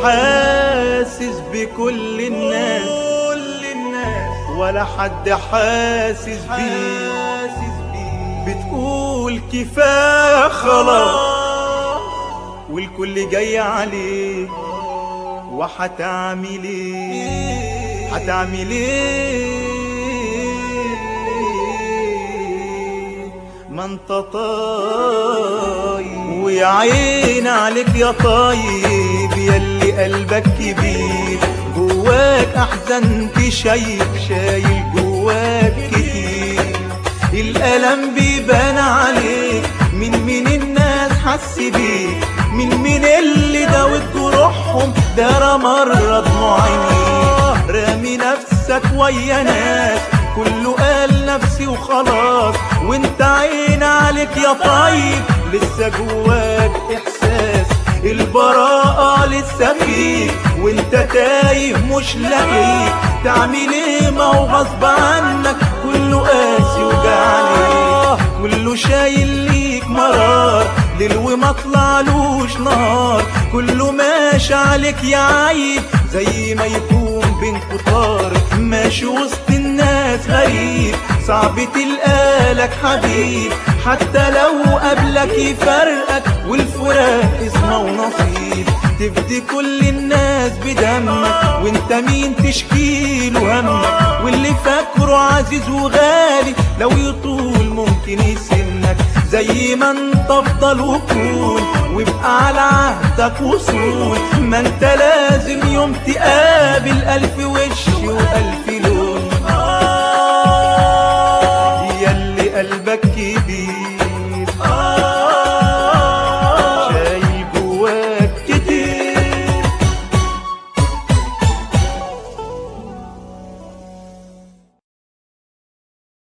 حاسس بكل الناس ولا حد حاسس بيه بتقول كفاية خلاص والكل جاي عليك وحتعمل ايه هتعمل ايه ما انت طايب ويا عين عليك يا طيب ياللي قلبك كبير جواك احزان شايف شايل جواك كتير الألم بيبان عليك من مين الناس حس بيك من مين اللي داوت جروحهم دار مرة دموع عينيك رامي نفسك ويا ناس كله قال نفسي وخلاص وانت عين عليك يا طيب لسه جواك احساس البراءة لسه فيك وانت تايه مش لاقيك تعمل ايه ما هو غصب عنك كله قاسي وجعليك كله شايل ليك مرار ليل وما طلعلوش نهار كله ماشي عليك يا عيب زي ما يكون بينكوا طار ماشي وسط الناس غريب صعب تلقالك حبيب حتى لو قبلك يفرقك والفراق اسمه ونصيب تفدي كل الناس بدمك وانت مين تشكيله همك واللي فاكره عزيز وغالي لو يطول ممكن يسنك زي ما انت افضل وكون وابقى على عهدك وصول ما انت لازم يوم تقابل الف وش والف لون ياللي قلبك كبير